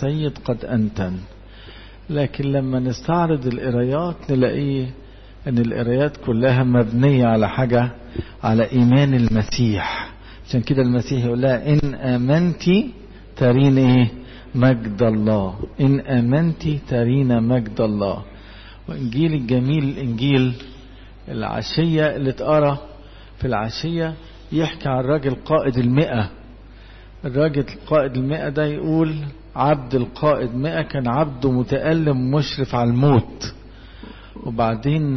سيد قد أنتن لكن لما نستعرض القرايات نلاقيه ان القرايات كلها مبنية على حاجة على ايمان المسيح عشان كده المسيح يقول لها ان امنتي ترين ايه مجد الله ان امنتي ترين مجد الله وانجيل الجميل الانجيل العشية اللي اتقرا في العشية يحكي عن الراجل قائد المئة الراجل قائد المئة ده يقول عبد القائد مئة كان عبده متألم مشرف على الموت وبعدين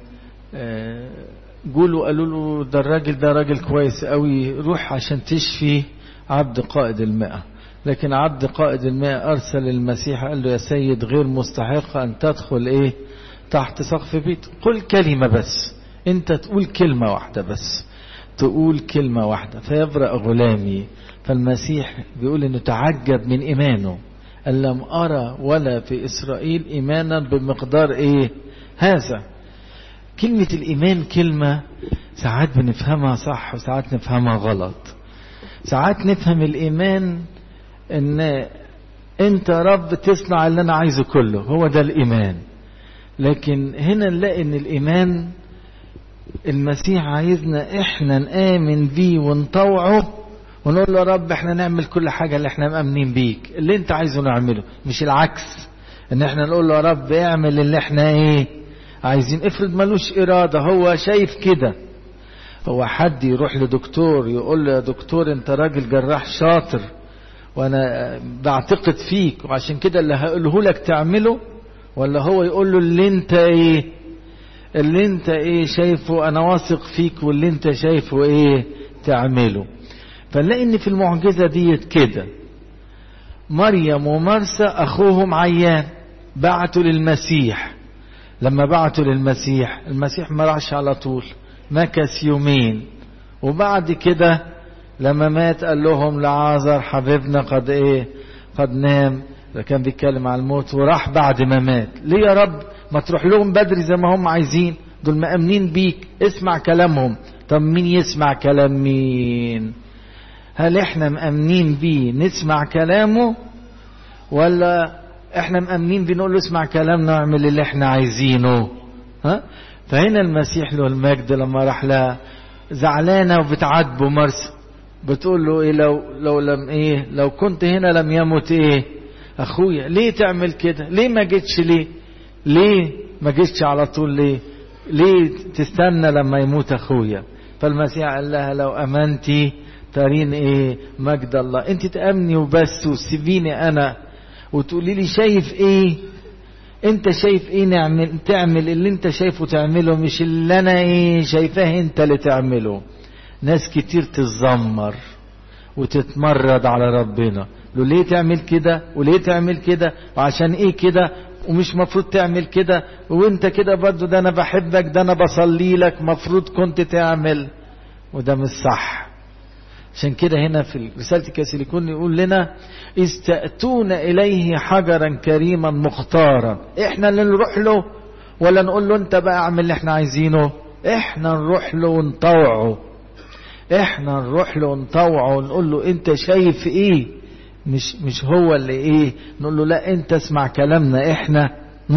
قولوا قالوا له ده الراجل ده راجل كويس قوي روح عشان تشفي عبد قائد المئة لكن عبد قائد المئة أرسل المسيح قال له يا سيد غير مستحق أن تدخل إيه تحت سقف بيت قل كلمة بس أنت تقول كلمة واحدة بس تقول كلمة واحدة فيبرأ غلامي فالمسيح بيقول انه تعجب من ايمانه ان لم ارى ولا في اسرائيل ايمانا بمقدار ايه هذا كلمة الايمان كلمة ساعات بنفهمها صح وساعات نفهمها غلط ساعات نفهم الايمان ان انت رب تصنع اللي انا عايزه كله هو ده الايمان لكن هنا نلاقي ان الايمان المسيح عايزنا احنا نآمن بيه ونطوعه ونقول له يا رب احنا نعمل كل حاجة اللي احنا مأمنين بيك اللي انت عايزه نعمله مش العكس ان احنا نقول له يا رب اعمل اللي احنا ايه عايزين افرض ملوش ارادة هو شايف كده هو حد يروح لدكتور يقول له يا دكتور انت راجل جراح شاطر وانا بعتقد فيك وعشان كده اللي هقوله لك تعمله ولا هو يقول له اللي انت ايه اللي انت ايه شايفه انا واثق فيك واللي انت شايفه ايه تعمله فنلاقي ان في المعجزة ديت كده مريم ومرسى اخوهم عيان بعتوا للمسيح لما بعتوا للمسيح المسيح ما راحش على طول مكث يومين وبعد كده لما مات قال لهم لعازر حبيبنا قد ايه قد نام ده كان بيتكلم على الموت وراح بعد ما مات ليه يا رب ما تروح لهم بدري زي ما هم عايزين دول مأمنين بيك اسمع كلامهم طب مين يسمع كلام مين هل احنا مأمنين بيه نسمع كلامه ولا احنا مأمنين بيه نقول له اسمع كلامنا واعمل اللي احنا عايزينه ها فهنا المسيح له المجد لما راح لها زعلانة وبتعاتبه مرسى بتقول له ايه لو لو لم ايه لو كنت هنا لم يمت ايه اخويا ليه تعمل كده ليه ما جيتش ليه ليه ما جيتش على طول ليه ليه تستنى لما يموت اخويا فالمسيح قال لها لو امنتي ترين ايه مجد الله انت تأمني وبس وسيبيني انا وتقولي لي شايف ايه انت شايف ايه نعمل تعمل اللي انت شايفه تعمله مش اللي انا ايه شايفاه انت اللي تعمله ناس كتير تتذمر وتتمرد على ربنا له ليه تعمل كده وليه تعمل كده وعشان ايه كده ومش مفروض تعمل كده وانت كده برضه ده انا بحبك ده انا بصلي لك مفروض كنت تعمل وده مش صح عشان كده هنا في رسالة كاسيليكون يقول لنا استأتون إليه حجرا كريما مختارا احنا اللي نروح له ولا نقول له انت بقى اعمل اللي احنا عايزينه احنا نروح له ونطوعه احنا نروح له ونطوعه ونقول له انت شايف ايه مش مش هو اللي ايه نقول له لا انت اسمع كلامنا احنا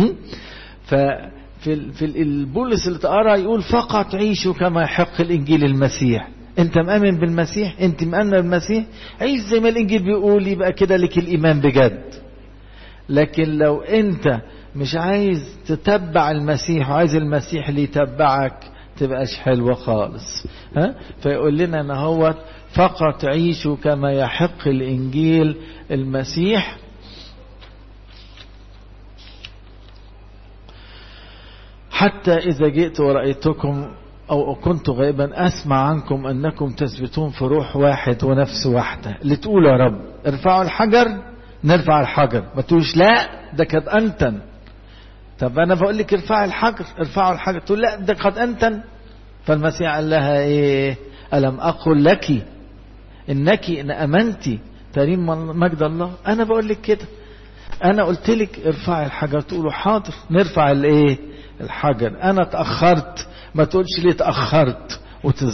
ف في في البولس اللي تقرا يقول فقط عيشوا كما يحق الانجيل المسيح انت مؤمن بالمسيح انت مؤمن بالمسيح عيش زي ما الانجيل بيقول يبقى كده لك الايمان بجد لكن لو انت مش عايز تتبع المسيح وعايز المسيح اللي يتبعك تبقاش حلوة خالص ها فيقول لنا ان هو فقط عيشوا كما يحق الانجيل المسيح حتى اذا جئت ورأيتكم أو كنت غائبا أسمع عنكم أنكم تثبتون في روح واحد ونفس واحدة اللي تقول يا رب ارفعوا الحجر نرفع الحجر ما تقولش لا ده قد أنتن طب أنا بقول لك ارفعوا الحجر ارفعوا الحجر تقول لا ده قد أنتن فالمسيح قال لها إيه ألم أقل لك إنك إن أمنتي تريم مجد الله أنا بقول لك كده أنا قلت لك ارفعي الحجر تقولوا حاضر نرفع الإيه الحجر أنا تأخرت ما تقولش ليه اتأخرت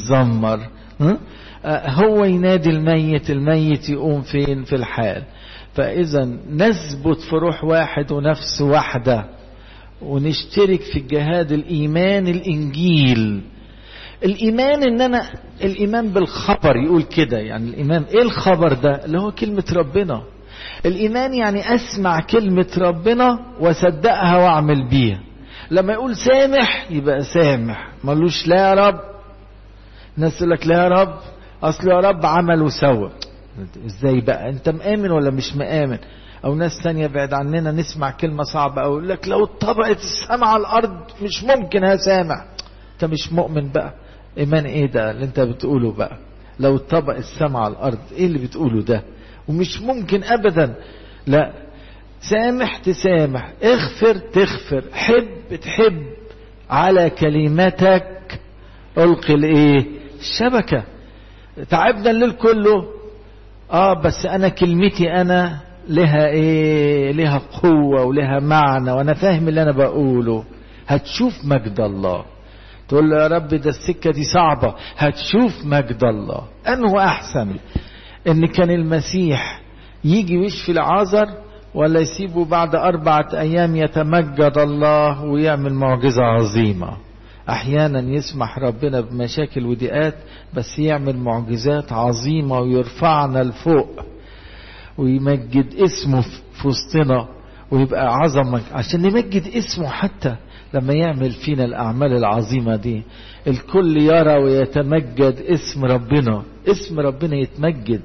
وتتذمر هو ينادي الميت الميت يقوم فين في الحال فإذا نثبت في روح واحد ونفس واحدة ونشترك في الجهاد الإيمان الإنجيل الإيمان إن أنا الإيمان بالخبر يقول كده يعني الإيمان إيه الخبر ده اللي هو كلمة ربنا الإيمان يعني أسمع كلمة ربنا وأصدقها وأعمل بيها لما يقول سامح يبقى سامح ملوش لا يا رب ناس يقول لك لا يا رب أصل يا رب عمل وسوى ازاي بقى انت مآمن ولا مش مآمن او ناس تانية بعد عننا نسمع كلمة صعبة او يقول لك لو اتطبقت السماء على الارض مش ممكن هسامع انت مش مؤمن بقى ايمان ايه ده اللي انت بتقوله بقى لو اتطبق السماء على الارض ايه اللي بتقوله ده ومش ممكن ابدا لا سامح تسامح اغفر تغفر حب تحب على كلمتك القي الايه الشبكة تعبنا الليل كله اه بس انا كلمتي انا لها ايه لها قوة ولها معنى وانا فاهم اللي انا بقوله هتشوف مجد الله تقول له يا رب ده السكة دي صعبة هتشوف مجد الله انه احسن ان كان المسيح يجي ويشفي العازر ولا يسيبه بعد أربعة أيام يتمجد الله ويعمل معجزة عظيمة أحيانا يسمح ربنا بمشاكل وضيقات بس يعمل معجزات عظيمة ويرفعنا لفوق ويمجد اسمه في وسطنا ويبقى عظمة عشان نمجد اسمه حتى لما يعمل فينا الأعمال العظيمة دي الكل يرى ويتمجد اسم ربنا اسم ربنا يتمجد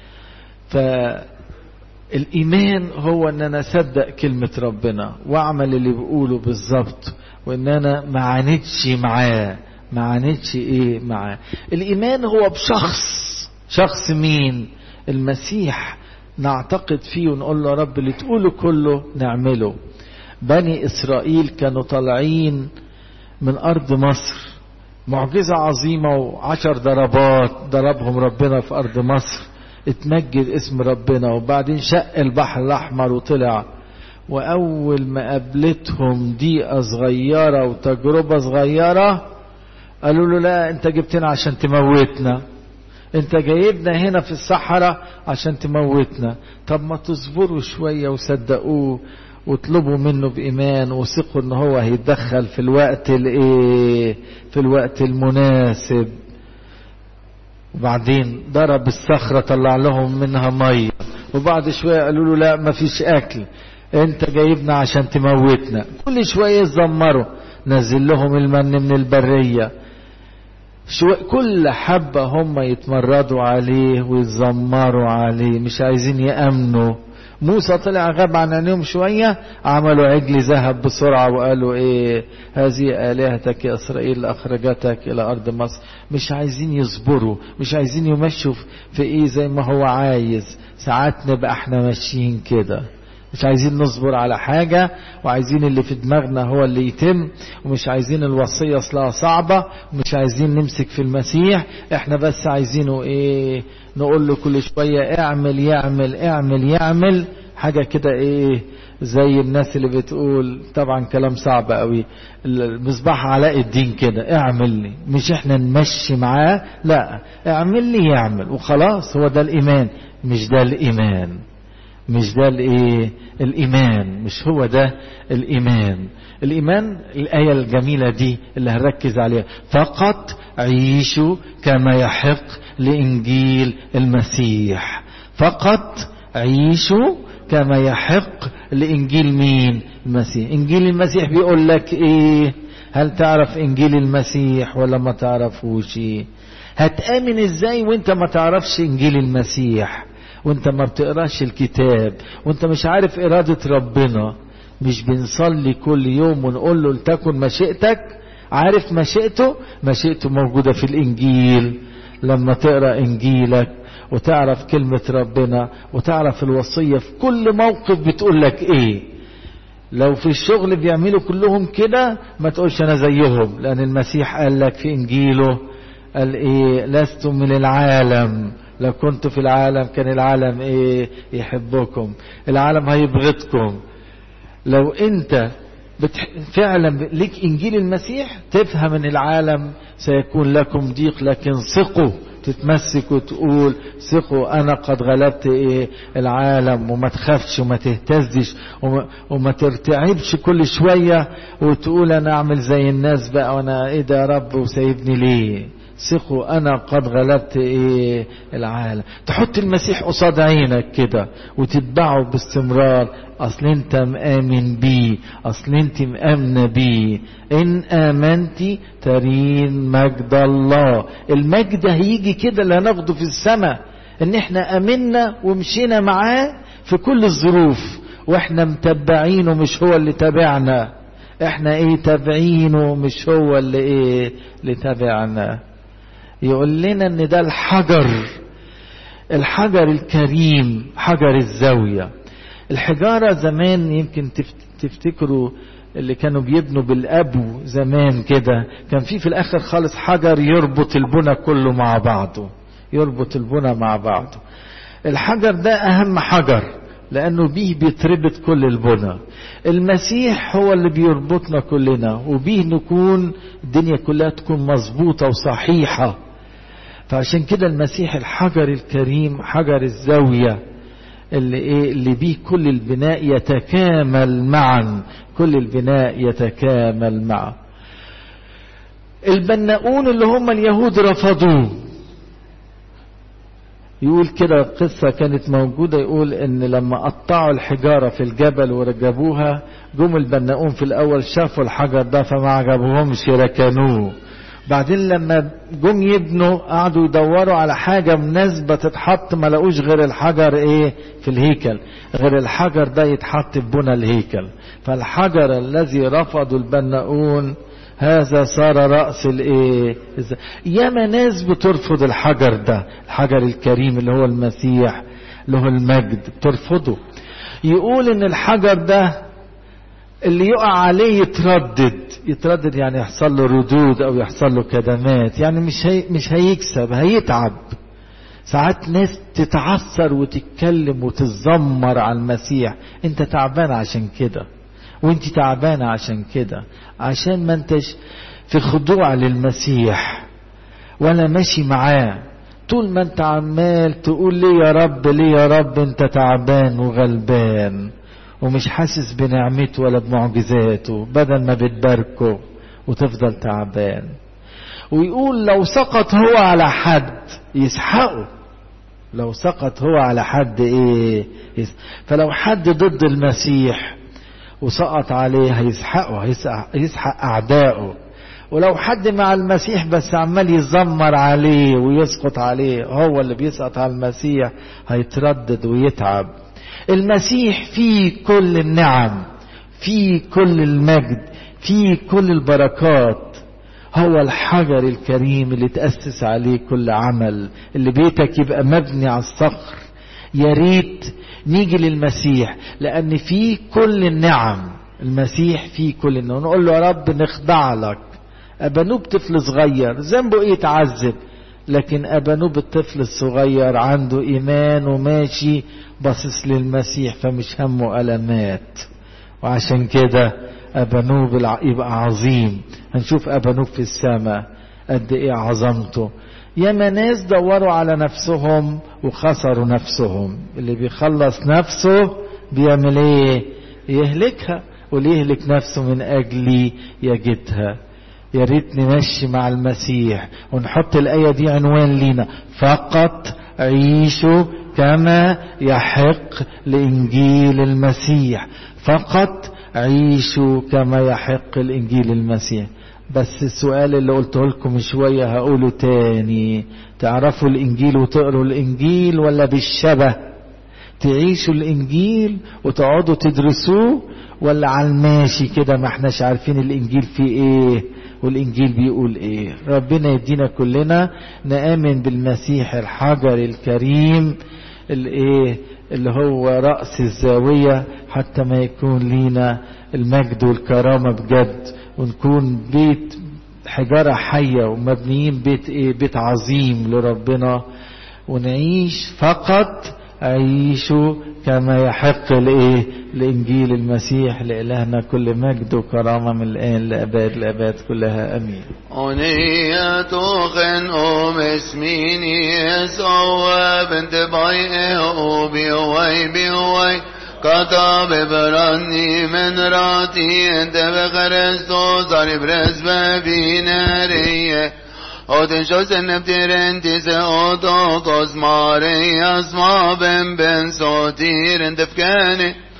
فالإيمان هو أن أنا أصدق كلمة ربنا وأعمل اللي بقوله بالظبط وأن أنا ما عاندش معاه ما عاندش إيه معاه الإيمان هو بشخص شخص مين المسيح نعتقد فيه ونقول له يا رب اللي تقوله كله نعمله بني إسرائيل كانوا طالعين من أرض مصر معجزة عظيمة وعشر ضربات ضربهم ربنا في أرض مصر اتمجد اسم ربنا وبعدين شق البحر الأحمر وطلع وأول ما قابلتهم ضيقة صغيرة وتجربة صغيرة قالوا له لا أنت جبتنا عشان تموتنا أنت جايبنا هنا في الصحراء عشان تموتنا طب ما تصبروا شوية وصدقوه واطلبوا منه بإيمان وثقوا ان هو هيتدخل في الوقت الايه في الوقت المناسب وبعدين ضرب الصخرة طلع لهم منها مية وبعد شوية قالوا له لا ما فيش اكل انت جايبنا عشان تموتنا كل شوية يزمروا نزل لهم المن من البرية شو كل حبة هم يتمردوا عليه ويتذمروا عليه مش عايزين يأمنوا موسى طلع غاب عن عينيهم شوية عملوا عجل ذهب بسرعة وقالوا ايه هذه آلهتك يا إسرائيل أخرجتك إلى أرض مصر مش عايزين يصبروا مش عايزين يمشوا في ايه زي ما هو عايز ساعات نبقى احنا ماشيين كده مش عايزين نصبر على حاجة وعايزين اللي في دماغنا هو اللي يتم ومش عايزين الوصية اصلها صعبة ومش عايزين نمسك في المسيح احنا بس عايزينه ايه نقول له كل شوية اعمل يعمل اعمل يعمل حاجة كده ايه زي الناس اللي بتقول طبعا كلام صعب قوي المصباح علاء الدين كده اعمل لي مش احنا نمشي معاه لا اعمل لي يعمل وخلاص هو ده الايمان مش ده الايمان مش ده الايه الايمان مش هو ده الايمان الايمان الايه الجميله دي اللي هنركز عليها فقط عيشوا كما يحق لانجيل المسيح فقط عيشوا كما يحق لانجيل مين المسيح انجيل المسيح بيقول لك ايه هل تعرف انجيل المسيح ولا ما تعرفوش هتامن ازاي وانت ما تعرفش انجيل المسيح وانت ما بتقراش الكتاب وانت مش عارف إرادة ربنا مش بنصلي كل يوم ونقول له لتكن مشيئتك عارف مشيئته مشيئته موجودة في الإنجيل لما تقرأ إنجيلك وتعرف كلمة ربنا وتعرف الوصية في كل موقف بتقول لك إيه لو في الشغل بيعملوا كلهم كده ما تقولش أنا زيهم لأن المسيح قال لك في إنجيله قال إيه لستم من العالم لو كنت في العالم كان العالم ايه يحبكم العالم هيبغضكم لو انت بتح... فعلا ليك انجيل المسيح تفهم ان العالم سيكون لكم ضيق لكن ثقوا تتمسك وتقول ثقوا انا قد غلبت ايه العالم وما تخافش وما تهتزش وما, وما ترتعبش كل شوية وتقول انا اعمل زي الناس بقى وانا ايه ده يا رب وسايبني ليه ثقوا انا قد غلبت ايه العالم تحط المسيح قصاد عينك كده وتتبعه باستمرار اصل انت مآمن بيه اصل انت مآمنة بيه ان امنتي ترين مجد الله المجد هيجي كده اللي هناخده في السماء ان احنا امنا ومشينا معاه في كل الظروف واحنا متبعينه مش هو اللي تابعنا احنا ايه تابعينه مش هو اللي ايه اللي تابعنا يقول لنا ان ده الحجر الحجر الكريم حجر الزاوية الحجارة زمان يمكن تفتكروا اللي كانوا بيبنوا بالأبو زمان كده كان في في الآخر خالص حجر يربط البنى كله مع بعضه يربط البنى مع بعضه الحجر ده أهم حجر لأنه بيه بيتربط كل البنى المسيح هو اللي بيربطنا كلنا وبيه نكون الدنيا كلها تكون مظبوطة وصحيحة فعشان كده المسيح الحجر الكريم حجر الزاوية اللي ايه اللي بيه كل البناء يتكامل معا كل البناء يتكامل معا البناؤون اللي هم اليهود رفضوه يقول كده قصة كانت موجودة يقول ان لما قطعوا الحجارة في الجبل ورجبوها جم البناؤون في الاول شافوا الحجر ده فما عجبهمش ركنوه بعدين لما جم يبنوا قعدوا يدوروا على حاجة مناسبة تتحط ما لقوش غير الحجر ايه في الهيكل غير الحجر ده يتحط في بنى الهيكل فالحجر الذي رفضوا البناؤون هذا صار رأس الايه ياما ناس بترفض الحجر ده الحجر الكريم اللي هو المسيح اللي هو المجد بترفضه يقول ان الحجر ده اللي يقع عليه يتردد يتردد يعني يحصل له ردود او يحصل له كدمات يعني مش هي مش هيكسب هيتعب ساعات ناس تتعثر وتتكلم وتتذمر على المسيح انت تعبان عشان كده وانت تعبانة عشان كده عشان ما انتش في خضوع للمسيح ولا ماشي معاه طول ما انت عمال تقول ليه يا رب ليه يا رب انت تعبان وغلبان ومش حاسس بنعمته ولا بمعجزاته بدل ما بتباركه وتفضل تعبان ويقول لو سقط هو على حد يسحقه لو سقط هو على حد ايه فلو حد ضد المسيح وسقط عليه هيسحقه هيسحق أعدائه ولو حد مع المسيح بس عمال يزمر عليه ويسقط عليه هو اللي بيسقط على المسيح هيتردد ويتعب المسيح فيه كل النعم فيه كل المجد فيه كل البركات هو الحجر الكريم اللي تأسس عليه كل عمل اللي بيتك يبقى مبني على الصخر يا ريت نيجي للمسيح لأن فيه كل النعم المسيح فيه كل النعم نقول له يا رب نخضع لك أبنوب طفل صغير ذنبه إيه يتعذب لكن أبنوب الطفل الصغير عنده إيمان وماشي باصص للمسيح فمش همه ألمات وعشان كده أبنوب يبقى عظيم هنشوف أبنوب في السماء قد إيه عظمته ياما ناس دوروا على نفسهم وخسروا نفسهم اللي بيخلص نفسه بيعمل ايه يهلكها واللي يهلك نفسه من اجلي يجدها يا ريت نمشي مع المسيح ونحط الآية دي عنوان لينا فقط عيشوا كما يحق لإنجيل المسيح فقط عيشوا كما يحق الإنجيل المسيح بس السؤال اللي قلته لكم شوية هقوله تاني تعرفوا الإنجيل وتقروا الإنجيل ولا بالشبه تعيشوا الإنجيل وتقعدوا تدرسوه ولا على الماشي كده ما احناش عارفين الإنجيل فيه إيه والإنجيل بيقول إيه ربنا يدينا كلنا نآمن بالمسيح الحجر الكريم الإيه اللي هو رأس الزاوية حتى ما يكون لينا المجد والكرامة بجد ونكون بيت حجارة حية ومبنيين بيت ايه بيت عظيم لربنا ونعيش فقط عيشوا كما يحق لإيه لإنجيل المسيح لإلهنا كل مجد وكرامة من الآن لأباد الأباد كلها أمين أنية خن أم اسميني يسوى بنت بايئه بيوي بيوي كتاب براني من راتي انت بخرستو صار برز ببيناريه Oden shosen neptiren tise oto kosmare asma ben ben sotir en defkane